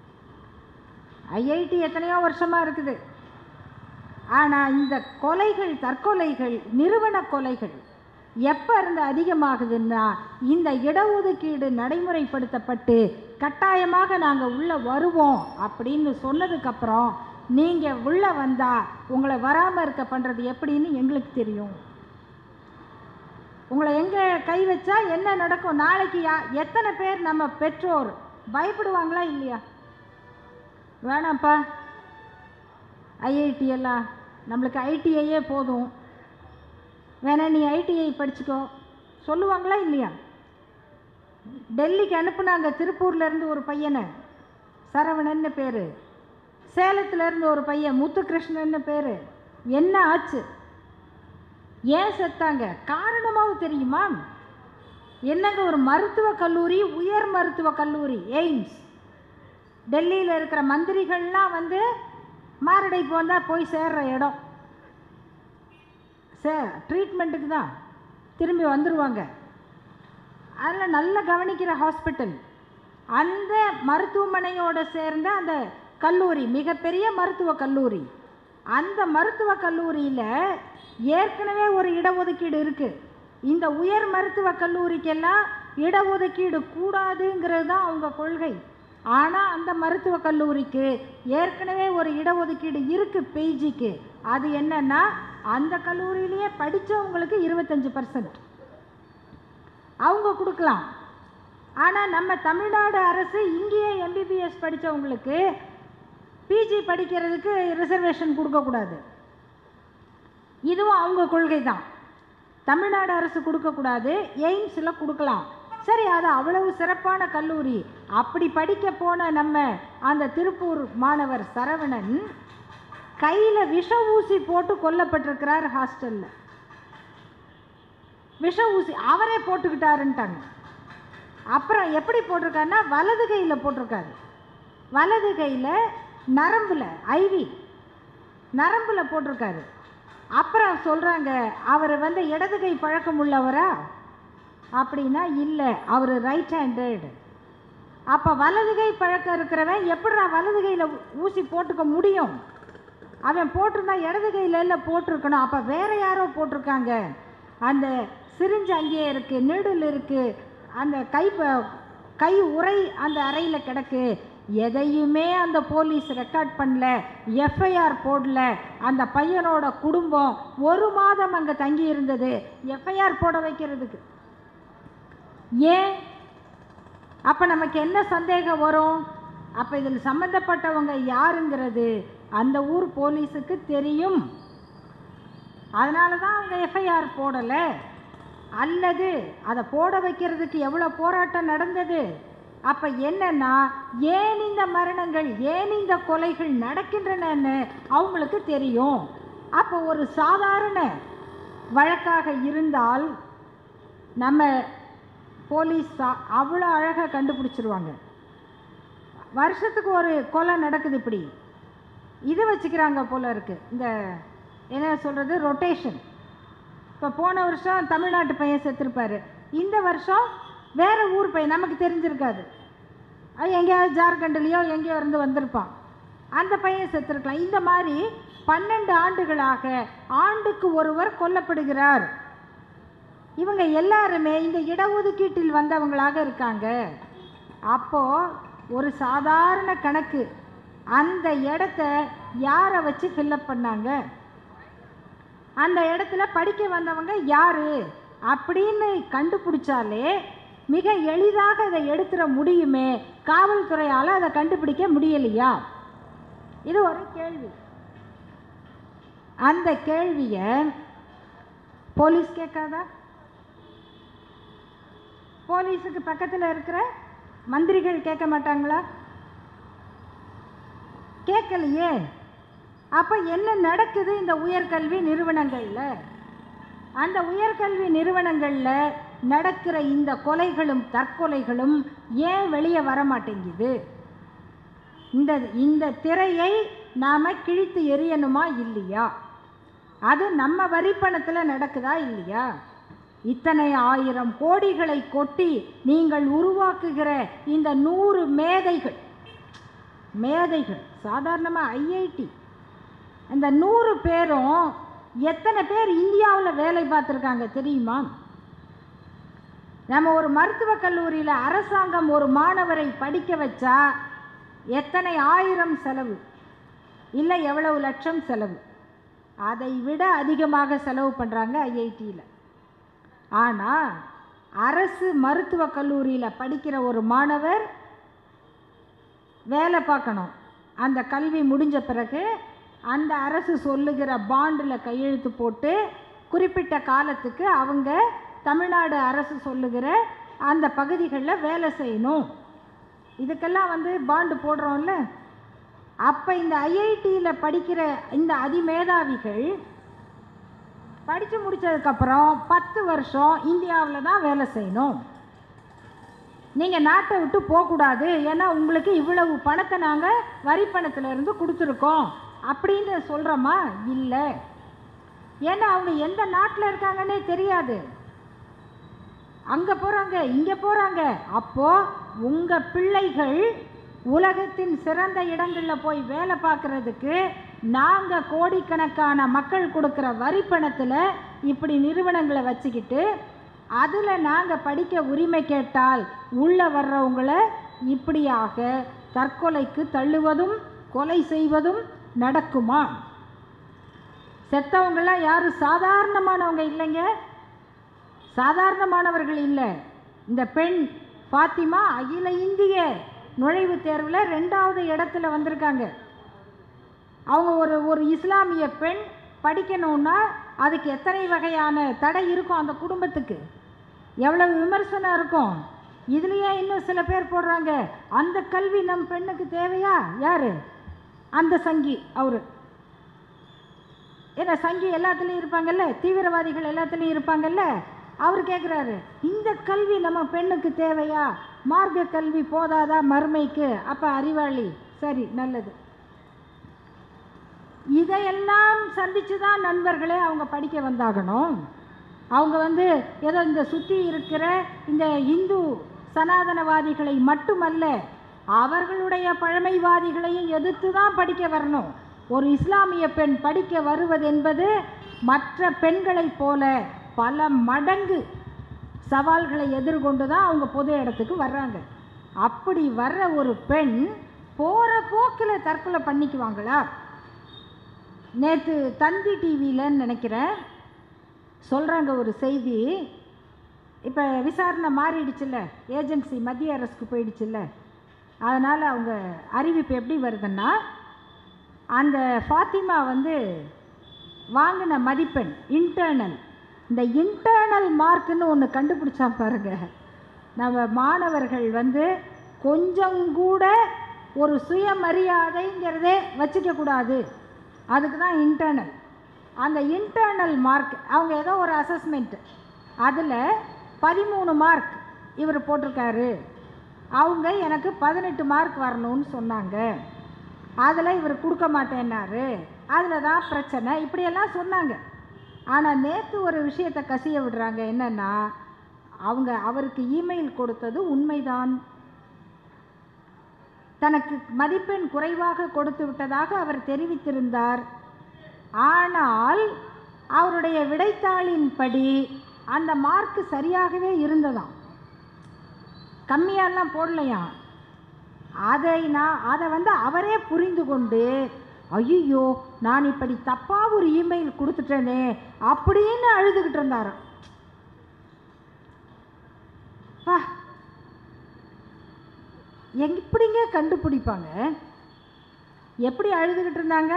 ஐஐடி எத்தனையோ வருஷமாக இருக்குது ஆனால் இந்த கொலைகள் தற்கொலைகள் நிறுவன கொலைகள் எப்போ இருந்து அதிகமாகுதுன்னா இந்த இடஒதுக்கீடு நடைமுறைப்படுத்தப்பட்டு கட்டாயமாக நாங்கள் உள்ளே வருவோம் அப்படின்னு சொன்னதுக்கப்புறம் நீங்கள் உள்ளே வந்தால் உங்களை வராமல் இருக்க பண்ணுறது எப்படின்னு எங்களுக்கு தெரியும் உங்களை எங்கே கை வச்சா என்ன நடக்கும் நாளைக்கு யா எத்தனை பேர் நம்ம பெற்றோர் பயப்படுவாங்களா இல்லையா வேணாம்ப்பா ஐஐடி எல்லாம் நம்மளுக்கு ஐடிஐயே போதும் வேணா நீ ஐடிஐ படிச்சுக்கோ சொல்லுவாங்களா இல்லையா டெல்லிக்கு அனுப்புனாங்க திருப்பூர்லேருந்து ஒரு பையனை சரவணன்னு பேர் சேலத்துலேருந்து ஒரு பையன் முத்துகிருஷ்ணன்னு பேர் என்ன ஆச்சு ஏன் செத்தாங்க காரணமாகவும் தெரியுமா என்னங்க ஒரு மருத்துவக் கல்லூரி உயர் மருத்துவக் கல்லூரி எய்ம்ஸ் டெல்லியில் இருக்கிற மந்திரிகள்லாம் வந்து மாரடைப்பு வந்தால் போய் சேர்ற இடம் சே ட்ரீட்மெண்ட்டுக்கு தான் திரும்பி வந்துடுவாங்க அதில் நல்லா கவனிக்கிற ஹாஸ்பிட்டல் அந்த மருத்துவமனையோட சேர்ந்த அந்த கல்லூரி மிகப்பெரிய மருத்துவக் கல்லூரி அந்த மருத்துவக் கல்லூரியில் ஏற்கனவே ஒரு இடஒதுக்கீடு இருக்குது இந்த உயர் மருத்துவக் கல்லூரிக்கெல்லாம் இடஒதுக்கீடு கூடாதுங்கிறது தான் அவங்க கொள்கை ஆனால் அந்த மருத்துவக் கல்லூரிக்கு ஏற்கனவே ஒரு இடஒதுக்கீடு இருக்குது பிஜிக்கு அது என்னன்னா அந்த கல்லூரியிலேயே படித்தவங்களுக்கு இருபத்தஞ்சி பர்சன்ட் அவங்க கொடுக்கலாம் ஆனால் நம்ம தமிழ்நாடு அரசு இங்கேயே எம்பிபிஎஸ் படித்தவங்களுக்கு பிஜி படிக்கிறதுக்கு ரிசர்வேஷன் கொடுக்கக்கூடாது இதுவும் அவங்க கொள்கை தான் தமிழ்நாடு அரசு கொடுக்கக்கூடாது எய்ம்ஸில் கொடுக்கலாம் சரி அது அவ்வளவு சிறப்பான கல்லூரி அப்படி படிக்க போன நம்ம அந்த திருப்பூர் மாணவர் சரவணன் கையில் விஷ ஊசி போட்டு கொல்லப்பட்டிருக்கிறார் ஹாஸ்டலில் விஷ ஊசி அவரே போட்டுக்கிட்டாருன்ட்டாங்க அப்புறம் எப்படி போட்டிருக்காருன்னா வலது கையில் போட்டிருக்காரு வலது கையில் நரம்பில் ஐவி நரம்பில் போட்டிருக்காரு அப்புறம் சொல்கிறாங்க அவர் வந்து இடது கை பழக்கம் உள்ளவரா அப்படின்னா இல்லை அவர் ரைட் ஹேண்டட் அப்போ வலது கை பழக்கம் இருக்கிறவன் எப்படிடா வலது கையில் ஊசி போட்டுக்க முடியும் அவன் போட்டிருந்தா இடது கையில் இல்லை போட்டிருக்கணும் அப்போ வேற யாரோ போட்டிருக்காங்க அந்த சிரிஞ்சு அங்கேயே இருக்குது நீடில் இருக்குது அந்த கை ப- கை உரை அந்த அறையில் கிடக்கு எதையுமே அந்த போலீஸ் ரெக்கார்ட் பண்ணல எஃப்ஐஆர் போடல அந்த பையனோட குடும்பம் ஒரு மாதம் அங்கே தங்கி இருந்தது எஃப்ஐஆர் போட வைக்கிறதுக்கு ஏன் அப்போ நமக்கு என்ன சந்தேகம் வரும் அப்போ இதில் சம்மந்தப்பட்டவங்க யாருங்கிறது அந்த ஊர் போலீஸுக்கு தெரியும் அதனால தான் அவங்க எஃப்ஐஆர் போடலை அல்லது அதை போட வைக்கிறதுக்கு எவ்வளோ போராட்டம் நடந்தது அப்போ என்னன்னா ஏன் இந்த மரணங்கள் ஏன் இந்த கொலைகள் நடக்கின்றனன்னு அவங்களுக்கு தெரியும் அப்போ ஒரு சாதாரண வழக்காக இருந்தால் நம்ம போலீஸ் அவ்வளோ அழகாக கண்டுபிடிச்சிருவாங்க வருஷத்துக்கு ஒரு கொலை நடக்குது இப்படி இது வச்சுக்கிறாங்க போல இருக்கு இந்த என்ன சொல்கிறது ரொட்டேஷன் இப்போ போன வருஷம் தமிழ்நாட்டு பையன் செத்துருப்பாரு இந்த வருஷம் வேற ஊர் பையன் நமக்கு தெரிஞ்சிருக்காது அது எங்கேயாவது ஜார்க்கண்ட்லேயோ எங்கேயோ இருந்து வந்திருப்பான் அந்த பையன் செத்துருக்கலாம் இந்த மாதிரி பன்னெண்டு ஆண்டுகளாக ஆண்டுக்கு ஒருவர் கொல்லப்படுகிறார் இவங்க எல்லாருமே இந்த இடஒதுக்கீட்டில் வந்தவங்களாக இருக்காங்க அப்போ ஒரு சாதாரண கணக்கு அந்த இடத்த யாரை வச்சு ஃபில்லப் பண்ணாங்க அந்த இடத்துல படிக்க வந்தவங்க யாரு அப்படின்னு கண்டுபிடிச்சாலே மிக எளிதாக அதை எடுத்துட முடியுமே காவல்துறையால் அதை கண்டுபிடிக்க முடியலையா இது ஒரு கேள்வி அந்த கேள்வியை போலீஸ் கேட்காதா போலீஸுக்கு பக்கத்தில் இருக்கிற மந்திரிகள் கேட்க மாட்டாங்களா கேட்கலையே அப்போ என்ன நடக்குது இந்த உயர்கல்வி நிறுவனங்களில் அந்த உயர்கல்வி நிறுவனங்களில் நடக்கிற இந்த கொலைகளும் தற்கொலைகளும் ஏன் வெளியே வர மாட்டேங்குது இந்த இந்த திரையை நாம் கிழித்து எரியணுமா இல்லையா அது நம்ம வரிப்பணத்தில் நடக்குதா இல்லையா இத்தனை ஆயிரம் கோடிகளை கொட்டி நீங்கள் உருவாக்குகிற இந்த நூறு மேதைகள் மேதைகள் சாதாரணமாக ஐஐடி அந்த நூறு பேரும் எத்தனை பேர் இந்தியாவில் வேலை பார்த்துருக்காங்க தெரியுமா நம்ம ஒரு மருத்துவக் கல்லூரியில் அரசாங்கம் ஒரு மாணவரை படிக்க வச்சா எத்தனை ஆயிரம் செலவு இல்லை எவ்வளவு லட்சம் செலவு அதை விட அதிகமாக செலவு பண்ணுறாங்க ஐஐடியில் ஆனால் அரசு மருத்துவக் கல்லூரியில் படிக்கிற ஒரு மாணவர் வேலை பார்க்கணும் அந்த கல்வி முடிஞ்ச பிறகு அந்த அரசு சொல்லுகிற பாண்டில் கையெழுத்து போட்டு குறிப்பிட்ட காலத்துக்கு அவங்க தமிழ்நாடு அரசு சொல்லுகிற அந்த பகுதிகளில் வேலை செய்யணும் இதுக்கெல்லாம் வந்து பாண்டு போடுறோம்ல அப்போ இந்த ஐஐடியில் படிக்கிற இந்த அதிமேதாவிகள் படித்து முடித்ததுக்கப்புறம் பத்து வருஷம் இந்தியாவில் தான் வேலை செய்யணும் நீங்கள் நாட்டை விட்டு போகக்கூடாது ஏன்னா உங்களுக்கு இவ்வளவு பணத்தை நாங்கள் வரி பணத்திலிருந்து கொடுத்துருக்கோம் அப்படின்னு சொல்கிறோமா இல்லை ஏன்னா அவங்க எந்த நாட்டில் இருக்காங்கன்னே தெரியாது அங்கே போகிறாங்க இங்கே போகிறாங்க அப்போது உங்கள் பிள்ளைகள் உலகத்தின் சிறந்த இடங்களில் போய் வேலை பார்க்குறதுக்கு நாங்கள் கோடிக்கணக்கான மக்கள் கொடுக்குற வரி பணத்தில் இப்படி நிறுவனங்களை வச்சுக்கிட்டு அதில் நாங்கள் படிக்க உரிமை கேட்டால் உள்ளே வர்றவங்கள இப்படியாக தற்கொலைக்கு தள்ளுவதும் கொலை செய்வதும் நடக்குமா செத்தவங்களாம் யாரும் சாதாரணமானவங்க இல்லைங்க சாதாரணமானவர்கள் இல்லை இந்த பெண் பாத்திமா அகில இந்திய நுழைவுத் தேர்வில் ரெண்டாவது இடத்துல வந்திருக்காங்க அவங்க ஒரு ஒரு இஸ்லாமிய பெண் படிக்கணும்னா அதுக்கு எத்தனை வகையான தடை இருக்கும் அந்த குடும்பத்துக்கு எவ்வளவு விமர்சனம் இருக்கும் இதுலேயே இன்னும் சில பேர் போடுறாங்க அந்த கல்வி நம் பெண்ணுக்கு தேவையா யார் அந்த சங்கி அவர் ஏன்னா சங்கி எல்லாத்துலேயும் இருப்பாங்கல்ல தீவிரவாதிகள் எல்லாத்துலேயும் இருப்பாங்கல்ல அவர் கேட்குறாரு இந்த கல்வி நம்ம பெண்ணுக்கு தேவையா மார்க்க கல்வி போதாதா மறுமைக்கு அப்போ அறிவாளி சரி நல்லது இதையெல்லாம் சந்தித்து தான் நண்பர்களே அவங்க படிக்க வந்தாகணும் அவங்க வந்து ஏதோ இந்த சுற்றி இருக்கிற இந்த இந்து சனாதனவாதிகளை மட்டுமல்ல அவர்களுடைய பழமைவாதிகளையும் எதிர்த்து தான் படிக்க வரணும் ஒரு இஸ்லாமிய பெண் படிக்க வருவது என்பது மற்ற பெண்களைப் போல பல மடங்கு சவால்களை எதிர்கொண்டு தான் அவங்க பொது இடத்துக்கு வர்றாங்க அப்படி வர்ற ஒரு பெண் போகிற போக்கில் தற்கொலை பண்ணிக்குவாங்களா நேற்று தந்தி டிவியிலன்னு நினைக்கிறேன் சொல்கிறாங்க ஒரு செய்தி இப்போ விசாரணை மாறிடுச்சுல்ல ஏஜென்சி மத்திய அரசுக்கு போயிடுச்சுல்ல அதனால் அவங்க அறிவிப்பு எப்படி வருதுன்னா அந்த ஃபாத்திமா வந்து வாங்கின மதிப்பெண் இன்டர்னல் இந்த இன்டர்னல் மார்க்குன்னு ஒன்று கண்டுபிடிச்சா பாருங்க நம்ம மாணவர்கள் வந்து கொஞ்சம் கூட ஒரு சுயமரியாதைங்கிறதே வச்சுக்கக்கூடாது அதுக்கு தான் இன்டர்னல் அந்த இன்டர்னல் மார்க் அவங்க ஏதோ ஒரு அசஸ்மெண்ட் அதில் பதிமூணு மார்க் இவர் போட்டிருக்காரு அவங்க எனக்கு பதினெட்டு மார்க் வரணும்னு சொன்னாங்க அதில் இவர் கொடுக்க மாட்டேன்னாரு அதில் தான் பிரச்சனை இப்படியெல்லாம் சொன்னாங்க ஆனால் நேற்று ஒரு விஷயத்தை கசிய விடுறாங்க என்னென்னா அவங்க அவருக்கு இமெயில் கொடுத்தது உண்மைதான் தனக்கு மதிப்பெண் குறைவாக கொடுத்து விட்டதாக அவர் தெரிவித்திருந்தார் ஆனால் அவருடைய விடைத்தாளின்படி அந்த மார்க் சரியாகவே இருந்ததாம் கம்மியாலாம் போடலையாம் அதை நான் அதை வந்து அவரே புரிந்து கொண்டு ஐயோ நான் இப்படி தப்பாக ஒரு இமெயில் கொடுத்துட்டேனே அப்படின்னு அழுதுகிட்டு இருந்தாராம் பா எங்க இப்படிங்க கண்டுபிடிப்பாங்க எப்படி அழுதுகிட்டு இருந்தாங்க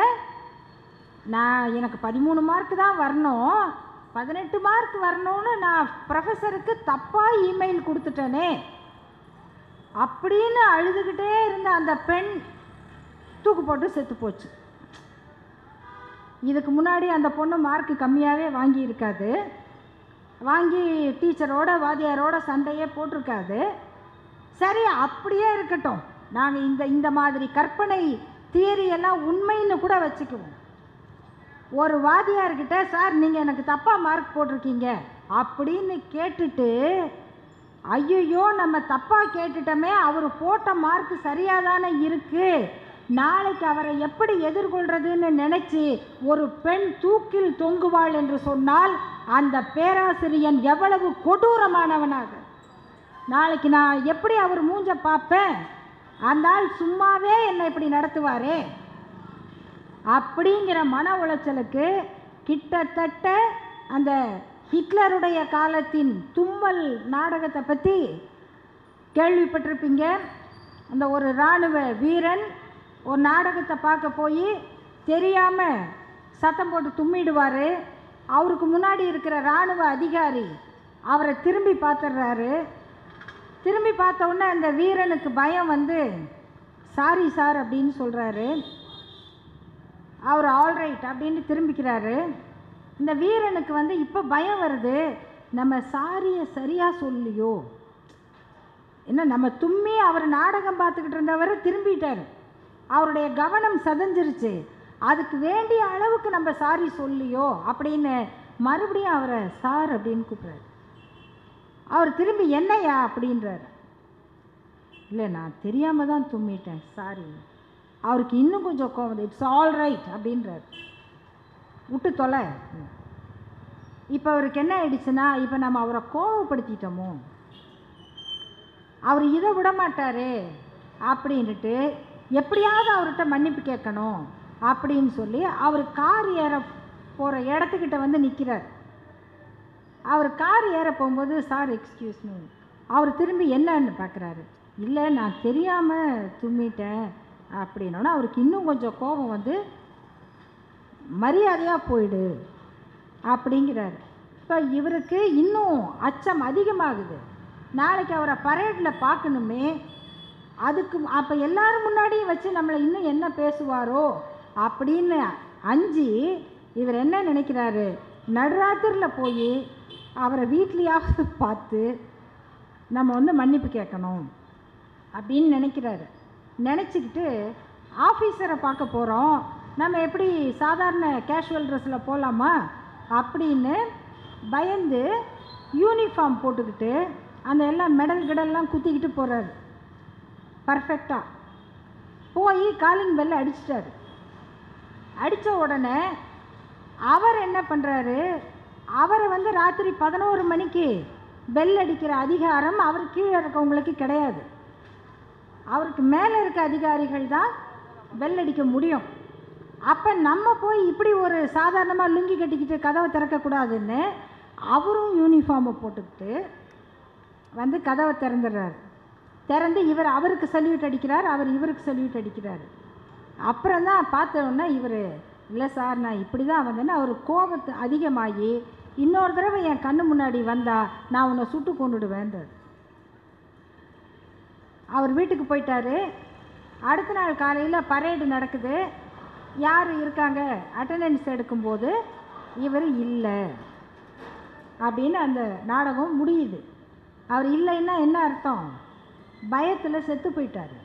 நான் எனக்கு பதிமூணு மார்க் தான் வரணும் பதினெட்டு மார்க் வரணும்னு நான் ப்ரொஃபஸருக்கு தப்பாக இமெயில் கொடுத்துட்டேனே அப்படின்னு அழுதுகிட்டே இருந்த அந்த பெண் தூக்கு போட்டு செத்து போச்சு இதுக்கு முன்னாடி அந்த பொண்ணு மார்க் கம்மியாகவே வாங்கியிருக்காது வாங்கி டீச்சரோட வாத்தியாரோட சண்டையே போட்டிருக்காது சரி அப்படியே இருக்கட்டும் நாங்கள் இந்த இந்த மாதிரி கற்பனை தியரி எல்லாம் உண்மைன்னு கூட வச்சுக்குவோம் ஒரு வாதியார்கிட்ட சார் நீங்கள் எனக்கு தப்பாக மார்க் போட்டிருக்கீங்க அப்படின்னு கேட்டுட்டு ஐயோ நம்ம தப்பாக கேட்டுட்டோமே அவர் போட்ட மார்க் சரியாக தானே இருக்குது நாளைக்கு அவரை எப்படி எதிர்கொள்றதுன்னு நினைச்சு ஒரு பெண் தூக்கில் தொங்குவாள் என்று சொன்னால் அந்த பேராசிரியன் எவ்வளவு கொடூரமானவனாக நாளைக்கு நான் எப்படி அவர் மூஞ்ச பார்ப்பேன் அந்த ஆள் சும்மாவே என்னை இப்படி நடத்துவாரே அப்படிங்கிற மன உளைச்சலுக்கு கிட்டத்தட்ட அந்த ஹிட்லருடைய காலத்தின் தும்மல் நாடகத்தை பற்றி கேள்விப்பட்டிருப்பீங்க அந்த ஒரு இராணுவ வீரன் ஒரு நாடகத்தை பார்க்க போய் தெரியாமல் சத்தம் போட்டு தும்மிடுவார் அவருக்கு முன்னாடி இருக்கிற இராணுவ அதிகாரி அவரை திரும்பி பார்த்துடுறாரு திரும்பி பார்த்த உடனே அந்த வீரனுக்கு பயம் வந்து சாரி சார் அப்படின்னு சொல்கிறாரு அவர் ஆல்ரைட் அப்படின்னு திரும்பிக்கிறாரு இந்த வீரனுக்கு வந்து இப்போ பயம் வருது நம்ம சாரியை சரியாக சொல்லியோ என்ன நம்ம தும்மி அவர் நாடகம் பார்த்துக்கிட்டு இருந்தவர் திரும்பிட்டார் அவருடைய கவனம் சதஞ்சிருச்சு அதுக்கு வேண்டிய அளவுக்கு நம்ம சாரி சொல்லியோ அப்படின்னு மறுபடியும் அவரை சார் அப்படின்னு கூப்பிட்றாரு அவர் திரும்பி என்னையா அப்படின்றாரு இல்லை நான் தெரியாமல் தான் தும்மிட்டேன் சாரி அவருக்கு இன்னும் கொஞ்சம் கோவம் இட்ஸ் ஆல் ரைட் அப்படின்றார் விட்டு தொலை இப்போ அவருக்கு என்ன ஆயிடுச்சுன்னா இப்போ நம்ம அவரை கோவப்படுத்திட்டோமோ அவர் இதை விட மாட்டாரு அப்படின்ட்டு எப்படியாவது அவர்கிட்ட மன்னிப்பு கேட்கணும் அப்படின்னு சொல்லி அவர் கார் ஏற போகிற இடத்துக்கிட்ட வந்து நிற்கிறார் அவர் கார் ஏற போகும்போது சார் எக்ஸ்கியூஸ் மீ அவர் திரும்பி என்னன்னு பார்க்குறாரு இல்லை நான் தெரியாமல் தும்மிட்டேன் அப்படின்னோன்னா அவருக்கு இன்னும் கொஞ்சம் கோபம் வந்து மரியாதையாக போயிடு அப்படிங்கிறாரு இப்போ இவருக்கு இன்னும் அச்சம் அதிகமாகுது நாளைக்கு அவரை பரேடில் பார்க்கணுமே அதுக்கு அப்போ எல்லாரும் முன்னாடியும் வச்சு நம்மளை இன்னும் என்ன பேசுவாரோ அப்படின்னு அஞ்சு இவர் என்ன நினைக்கிறாரு நடுராத்திரியில் போய் அவரை வீட்லேயாவது பார்த்து நம்ம வந்து மன்னிப்பு கேட்கணும் அப்படின்னு நினைக்கிறாரு நினச்சிக்கிட்டு ஆஃபீஸரை பார்க்க போகிறோம் நம்ம எப்படி சாதாரண கேஷுவல் ட்ரெஸ்ஸில் போகலாமா அப்படின்னு பயந்து யூனிஃபார்ம் போட்டுக்கிட்டு அந்த எல்லாம் மெடல் கிடல்லாம் குத்திக்கிட்டு போகிறாரு பர்ஃபெக்டாக போய் காலிங் பெல் அடிச்சிட்டாரு அடித்த உடனே அவர் என்ன பண்ணுறாரு அவரை வந்து ராத்திரி பதினோரு மணிக்கு பெல் அடிக்கிற அதிகாரம் அவர் கீழே இருக்கவங்களுக்கு கிடையாது அவருக்கு மேலே இருக்க அதிகாரிகள் தான் பெல் அடிக்க முடியும் அப்போ நம்ம போய் இப்படி ஒரு சாதாரணமாக லுங்கி கட்டிக்கிட்டு கதவை திறக்கக்கூடாதுன்னு அவரும் யூனிஃபார்மை போட்டுக்கிட்டு வந்து கதவை திறந்துடுறாரு திறந்து இவர் அவருக்கு சல்யூட் அடிக்கிறார் அவர் இவருக்கு சல்யூட் அடிக்கிறார் அப்புறம் தான் பார்த்தோன்னே இவர் இல்லை சார் நான் இப்படி தான் வந்தேன்னு அவர் கோபத்து அதிகமாகி இன்னொரு தடவை என் கண்ணு முன்னாடி வந்தா நான் உன்னை சுட்டு கொண்டுடுவேன்றார் அவர் வீட்டுக்கு போயிட்டாரு அடுத்த நாள் காலையில் பரேடு நடக்குது யார் இருக்காங்க அட்டண்டன்ஸ் எடுக்கும்போது இவர் இல்லை அப்படின்னு அந்த நாடகம் முடியுது அவர் இல்லைன்னா என்ன அர்த்தம் பயத்தில் செத்து போயிட்டாரு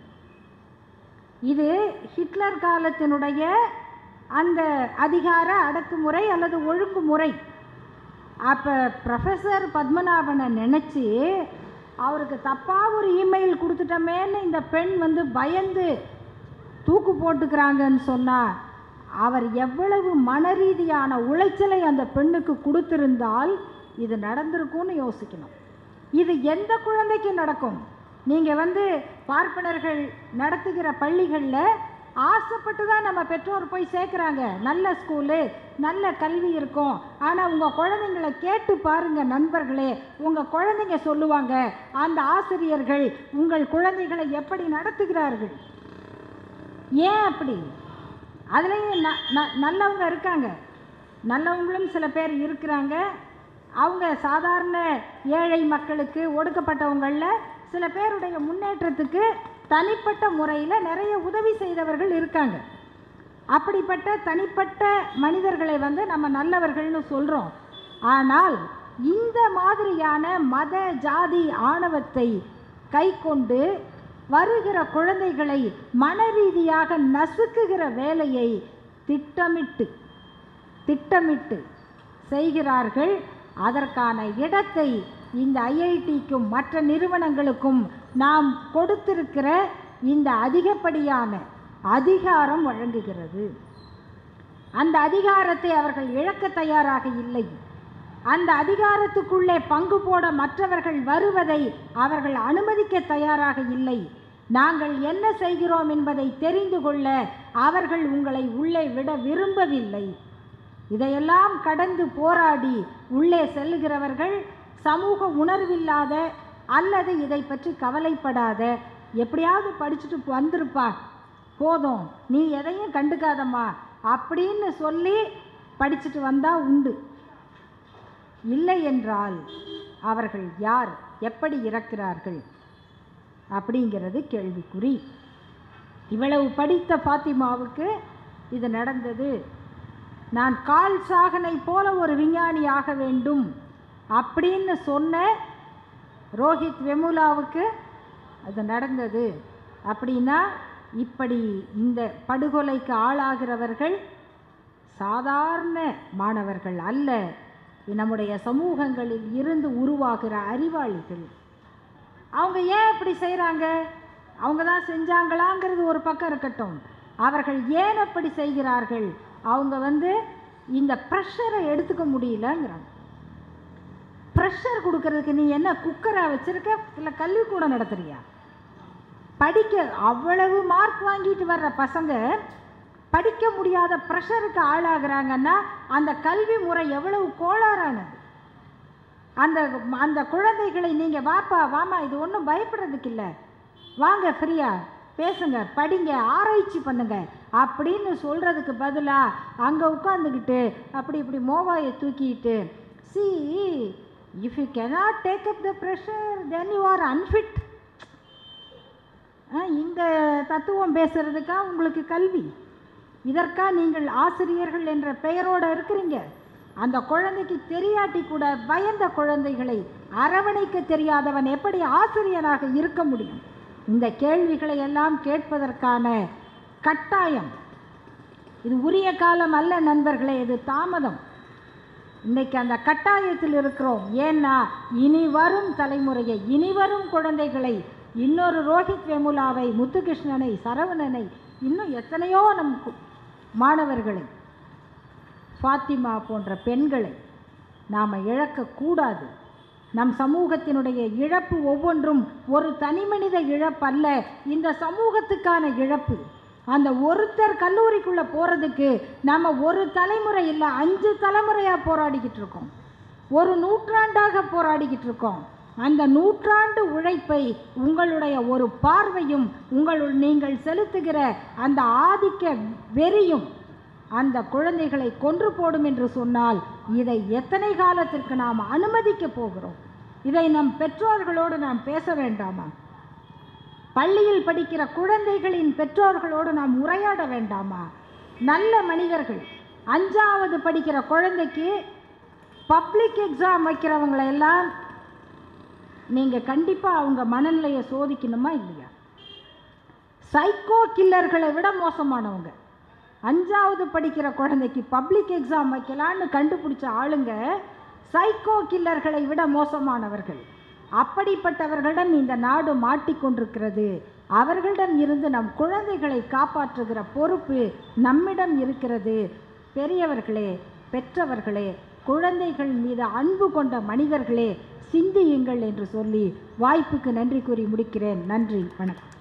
இது ஹிட்லர் காலத்தினுடைய அந்த அதிகார அடக்குமுறை அல்லது ஒழுங்குமுறை அப்போ ப்ரொஃபஸர் பத்மநாபனை நினச்சி அவருக்கு தப்பாக ஒரு இமெயில் கொடுத்துட்டோமேன்னு இந்த பெண் வந்து பயந்து தூக்கு போட்டுக்கிறாங்கன்னு சொன்னால் அவர் எவ்வளவு மனரீதியான உளைச்சலை அந்த பெண்ணுக்கு கொடுத்திருந்தால் இது நடந்திருக்கும்னு யோசிக்கணும் இது எந்த குழந்தைக்கு நடக்கும் நீங்கள் வந்து பார்ப்பனர்கள் நடத்துகிற பள்ளிகளில் ஆசைப்பட்டு தான் நம்ம பெற்றோர் போய் சேர்க்குறாங்க நல்ல ஸ்கூலு நல்ல கல்வி இருக்கும் ஆனால் உங்கள் குழந்தைங்களை கேட்டு பாருங்க நண்பர்களே உங்கள் குழந்தைங்க சொல்லுவாங்க அந்த ஆசிரியர்கள் உங்கள் குழந்தைகளை எப்படி நடத்துகிறார்கள் ஏன் அப்படி அதுலேயும் ந ந- நல்லவங்க இருக்காங்க நல்லவங்களும் சில பேர் இருக்கிறாங்க அவங்க சாதாரண ஏழை மக்களுக்கு ஒடுக்கப்பட்டவங்களில் சில பேருடைய முன்னேற்றத்துக்கு தனிப்பட்ட முறையில் நிறைய உதவி செய்தவர்கள் இருக்காங்க அப்படிப்பட்ட தனிப்பட்ட மனிதர்களை வந்து நம்ம நல்லவர்கள்னு சொல்கிறோம் ஆனால் இந்த மாதிரியான மத ஜாதி ஆணவத்தை கை கொண்டு வருகிற குழந்தைகளை மனரீதியாக நசுக்குகிற வேலையை திட்டமிட்டு திட்டமிட்டு செய்கிறார்கள் அதற்கான இடத்தை இந்த ஐஐடிக்கும் மற்ற நிறுவனங்களுக்கும் நாம் கொடுத்திருக்கிற இந்த அதிகப்படியான அதிகாரம் வழங்குகிறது அந்த அதிகாரத்தை அவர்கள் இழக்க தயாராக இல்லை அந்த அதிகாரத்துக்குள்ளே பங்கு போட மற்றவர்கள் வருவதை அவர்கள் அனுமதிக்க தயாராக இல்லை நாங்கள் என்ன செய்கிறோம் என்பதை தெரிந்து கொள்ள அவர்கள் உங்களை உள்ளே விட விரும்பவில்லை இதையெல்லாம் கடந்து போராடி உள்ளே செல்லுகிறவர்கள் சமூக உணர்வில்லாத அல்லது இதை பற்றி கவலைப்படாத எப்படியாவது படிச்சுட்டு வந்திருப்பா போதும் நீ எதையும் கண்டுக்காதம்மா அப்படின்னு சொல்லி படிச்சுட்டு வந்தா உண்டு இல்லை என்றால் அவர்கள் யார் எப்படி இறக்கிறார்கள் அப்படிங்கிறது கேள்விக்குறி இவ்வளவு படித்த ஃபாத்திமாவுக்கு இது நடந்தது நான் கால் சாகனை போல ஒரு விஞ்ஞானி ஆக வேண்டும் அப்படின்னு சொன்ன ரோஹித் வெமுலாவுக்கு அது நடந்தது அப்படின்னா இப்படி இந்த படுகொலைக்கு ஆளாகிறவர்கள் சாதாரண மாணவர்கள் அல்ல நம்முடைய சமூகங்களில் இருந்து உருவாகிற அறிவாளிகள் அவங்க ஏன் இப்படி செய்கிறாங்க அவங்க தான் செஞ்சாங்களாங்கிறது ஒரு பக்கம் இருக்கட்டும் அவர்கள் ஏன் அப்படி செய்கிறார்கள் அவங்க வந்து இந்த ப்ரெஷரை எடுத்துக்க முடியலங்கிறாங்க ப்ரெஷர் கொடுக்கறதுக்கு நீ என்ன குக்கரா வச்சிருக்க இல்லை கல்விக்கூடம் நடத்துறியா படிக்க அவ்வளவு மார்க் வாங்கிட்டு வர்ற பசங்க படிக்க முடியாத ப்ரெஷருக்கு ஆளாகிறாங்கன்னா அந்த கல்வி முறை எவ்வளவு கோளாறானது அந்த அந்த குழந்தைகளை நீங்கள் வாப்பா வாமா இது ஒன்றும் பயப்படுறதுக்கு இல்லை வாங்க ஃப்ரீயா பேசுங்க படிங்க ஆராய்ச்சி பண்ணுங்க அப்படின்னு சொல்கிறதுக்கு பதிலாக அங்கே உட்காந்துக்கிட்டு அப்படி இப்படி மோவாயை தூக்கிட்டு see if you cannot take up the pressure then you are unfit இந்த தத்துவம் பேசுறதுக்கா உங்களுக்கு கல்வி இதற்கா நீங்கள் ஆசிரியர்கள் என்ற பெயரோடு இருக்கிறீங்க அந்த குழந்தைக்கு தெரியாட்டி கூட பயந்த குழந்தைகளை அரவணைக்க தெரியாதவன் எப்படி ஆசிரியராக இருக்க முடியும் இந்த கேள்விகளை எல்லாம் கேட்பதற்கான கட்டாயம் இது உரிய காலம் அல்ல நண்பர்களே இது தாமதம் இன்னைக்கு அந்த கட்டாயத்தில் இருக்கிறோம் ஏன்னா இனி வரும் தலைமுறையை இனி வரும் குழந்தைகளை இன்னொரு ரோஹித் வெமுலாவை முத்துகிருஷ்ணனை சரவணனை இன்னும் எத்தனையோ நம் கு- மாணவர்களை ஃபாத்திமா போன்ற பெண்களை நாம் இழக்கக்கூடாது நம் சமூகத்தினுடைய இழப்பு ஒவ்வொன்றும் ஒரு தனிமனித இழப்பல்ல இந்த சமூகத்துக்கான இழப்பு அந்த ஒருத்தர் கல்லூரிக்குள்ளே போகிறதுக்கு நம்ம ஒரு தலைமுறை இல்லை அஞ்சு தலைமுறையாக போராடிக்கிட்டு இருக்கோம் ஒரு நூற்றாண்டாக போராடிக்கிட்டு இருக்கோம் அந்த நூற்றாண்டு உழைப்பை உங்களுடைய ஒரு பார்வையும் உங்களுள் நீங்கள் செலுத்துகிற அந்த ஆதிக்க வெறியும் அந்த குழந்தைகளை கொன்று போடும் என்று சொன்னால் இதை எத்தனை காலத்திற்கு நாம் அனுமதிக்க போகிறோம் இதை நம் பெற்றோர்களோடு நாம் பேச வேண்டாமா பள்ளியில் படிக்கிற குழந்தைகளின் பெற்றோர்களோடு நாம் உரையாட வேண்டாமா நல்ல மனிதர்கள் அஞ்சாவது படிக்கிற குழந்தைக்கு பப்ளிக் எக்ஸாம் வைக்கிறவங்களை எல்லாம் நீங்கள் கண்டிப்பாக அவங்க மனநிலையை சோதிக்கணுமா இல்லையா சைக்கோ கில்லர்களை விட மோசமானவங்க அஞ்சாவது படிக்கிற குழந்தைக்கு பப்ளிக் எக்ஸாம் வைக்கலான்னு கண்டுபிடிச்ச ஆளுங்க சைக்கோ கில்லர்களை விட மோசமானவர்கள் அப்படிப்பட்டவர்களிடம் இந்த நாடு மாட்டிக்கொண்டிருக்கிறது அவர்களிடம் இருந்து நம் குழந்தைகளை காப்பாற்றுகிற பொறுப்பு நம்மிடம் இருக்கிறது பெரியவர்களே பெற்றவர்களே குழந்தைகள் மீது அன்பு கொண்ட மனிதர்களே சிந்தியுங்கள் என்று சொல்லி வாய்ப்புக்கு நன்றி கூறி முடிக்கிறேன் நன்றி வணக்கம்